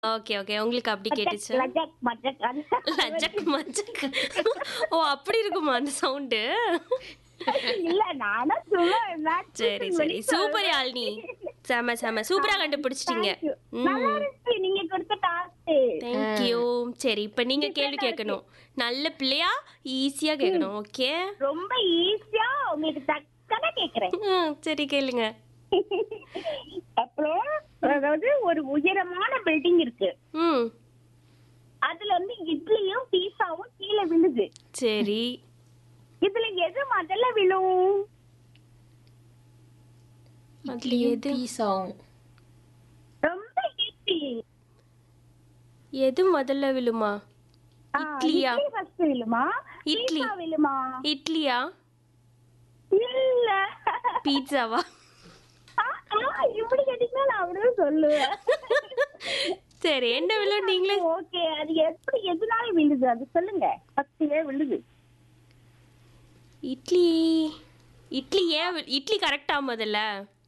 Okay okay உங்களுக்கு அப்படி கேட்டுச்சு லஜக் மஜக் அந்த லஜக் மஜக் ஓ அப்படி இருக்குமா அந்த சவுண்டு இல்ல நானா சும்மா நான் சரி சரி சூப்பர் யாழ்னி செம செம சூப்பரா கண்டுபிடிச்சிட்டீங்க Thank you. நல்லா இருந்துச்சு நீங்க கொடுத்த டாஸ்க் தேங்க்யூ சரி இப்ப நீங்க கேள்வி கேட்கணும் நல்ல பிள்ளையா ஈஸியா கேட்கணும் ஓகே ரொம்ப ஈஸியா உங்களுக்கு டக்குன்னு கேக்குறேன் சரி கேளுங்க அப்புறம் அதாவது ஒரு உயரமான பில்டிங் இருக்கு ம் அதுல வந்து இட்லியும் பீஸாவும் கீழே விழுது சரி இதுல எது முதல்ல விழும் அதுல எது பீஸாவும் ரொம்ப ஈஸி எது முதல்ல விழுமா இட்லியா இட்லி ஃபர்ஸ்ட் விழுமா இட்லி. பீஸா விழுமா இட்லியா இல்ல பீட்சாவா ஆ, ஆ, இப்படி கேட்டீங்கன்னா நான் அப்படியே சொல்லுவேன் சரி என்ன விழும் நீங்களே ஓகே அது எப்படி எதுனால விழுது அது சொல்லுங்க ஃபர்ஸ்ட் விழுது இட்லி இட்லி ஏன் வி- இட்லி கரெக்டா முதல்ல